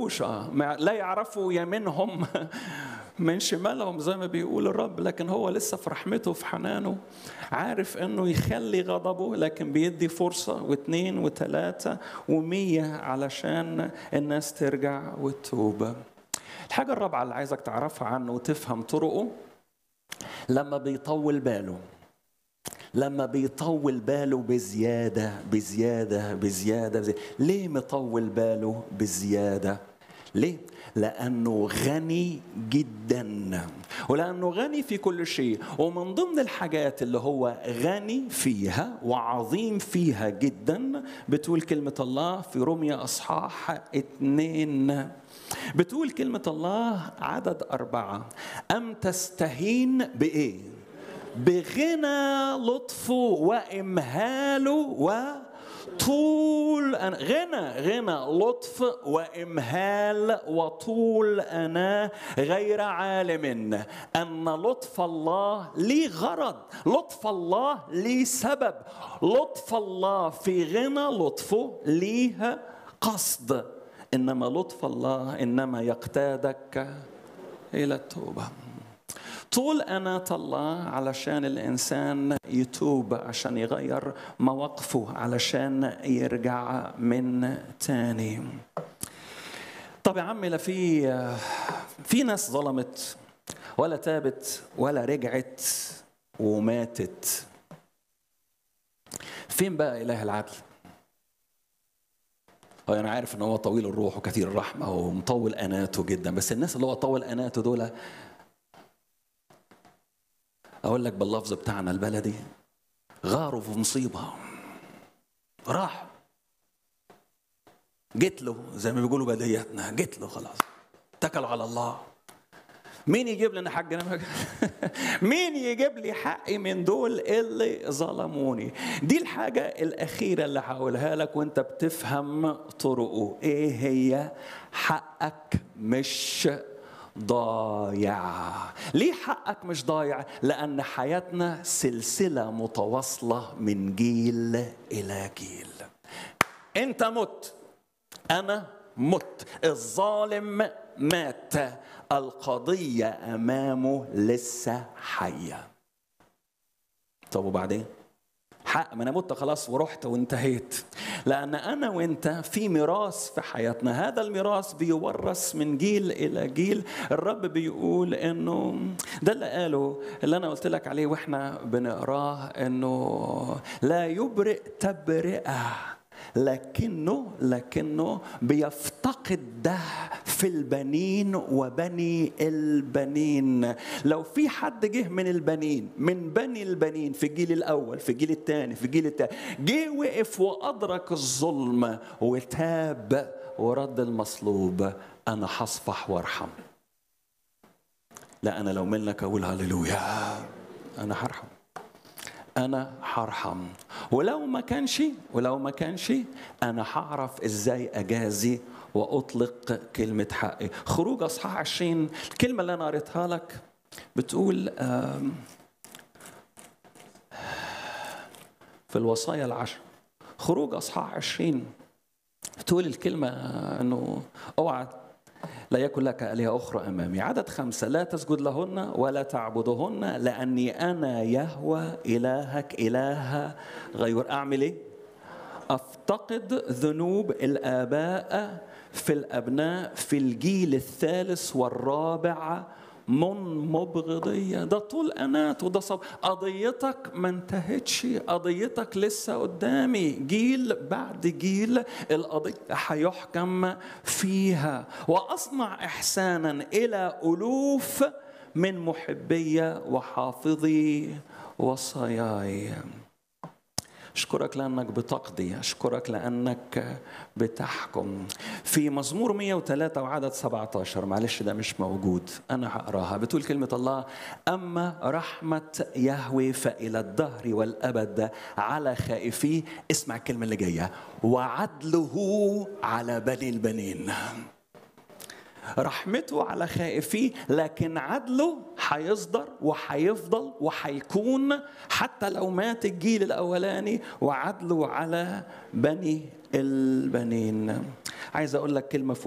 يعرفوش اه ما- لا يعرفوا يمينهم من شمالهم زي ما بيقول الرب لكن هو لسه في رحمته في حنانه عارف انه يخلي غضبه لكن بيدي فرصة واثنين وثلاثة ومية علشان الناس ترجع وتتوب الحاجة الرابعة اللي عايزك تعرفها عنه وتفهم طرقه لما بيطول باله لما بيطول باله بزيادة بزيادة بزيادة, بزيادة. ليه مطول باله بزيادة ليه؟ لأنه غني جدا ولأنه غني في كل شيء ومن ضمن الحاجات اللي هو غني فيها وعظيم فيها جدا بتقول كلمة الله في رمية أصحاح اتنين بتقول كلمة الله عدد أربعة أم تستهين بإيه؟ بغنى لطفه وإمهاله وطول أنا غنى غنى لطف وإمهال وطول أنا غير عالم أن لطف الله لي غرض لطف الله لي سبب لطف الله في غنى لطفه ليه قصد إنما لطف الله إنما يقتادك إلى التوبة طول أناة الله علشان الإنسان يتوب عشان يغير مواقفه علشان يرجع من تاني طب يا عمي لا في في ناس ظلمت ولا تابت ولا رجعت وماتت فين بقى إله العدل؟ هو انا عارف ان هو طويل الروح وكثير الرحمه ومطول اناته جدا بس الناس اللي هو طول اناته دول اقول لك باللفظ بتاعنا البلدي غاروا في مصيبه راح جيت له زي ما بيقولوا بدياتنا جيت له خلاص اتكلوا على الله مين يجيب لنا حقنا مين يجيب لي حقي من دول اللي ظلموني دي الحاجة الأخيرة اللي هقولها لك وانت بتفهم طرقه ايه هي حقك مش ضايع ليه حقك مش ضايع لأن حياتنا سلسلة متواصلة من جيل إلى جيل انت مت أنا مت الظالم مات القضية أمامه لسه حية طب وبعدين حق ما انا مت خلاص ورحت وانتهيت لان انا وانت في ميراث في حياتنا هذا الميراث بيورث من جيل الى جيل الرب بيقول انه ده اللي قاله اللي انا قلت لك عليه واحنا بنقراه انه لا يبرئ تبرئه لكنه لكنه بيفتقد ده في البنين وبني البنين لو في حد جه من البنين من بني البنين في الجيل الاول في الجيل الثاني في الجيل الثاني جه وقف وادرك الظلم وتاب ورد المصلوب انا هصفح وارحم لا انا لو منك اقول هللويا انا هرحم انا هرحم ولو ما كانش ولو ما كانش انا هعرف ازاي اجازي واطلق كلمه حقي خروج اصحاح 20 الكلمه اللي انا قريتها لك بتقول في الوصايا العشر خروج اصحاح 20 بتقول الكلمه انه اوعى لا يكن لك آلهة أخرى أمامي عدد خمسة لا تسجد لهن ولا تعبدهن لأني أنا يهوى إلهك إله غير أعمل إيه؟ أفتقد ذنوب الآباء في الأبناء في الجيل الثالث والرابع من مبغضية ده طول أنات وده صب قضيتك ما انتهتش قضيتك لسه قدامي جيل بعد جيل القضية هيحكم فيها وأصنع إحسانا إلى ألوف من محبية وحافظي وصاياي أشكرك لأنك بتقضي أشكرك لأنك بتحكم في مزمور 103 وعدد 17 معلش ده مش موجود أنا هقراها بتقول كلمة الله أما رحمة يهوي فإلى الدهر والأبد على خائفيه اسمع الكلمة اللي جاية وعدله على بني البنين رحمته على خائفيه لكن عدله هيصدر وهيفضل وهيكون حتى لو مات الجيل الاولاني وعدله على بني البنين عايز اقول لك كلمه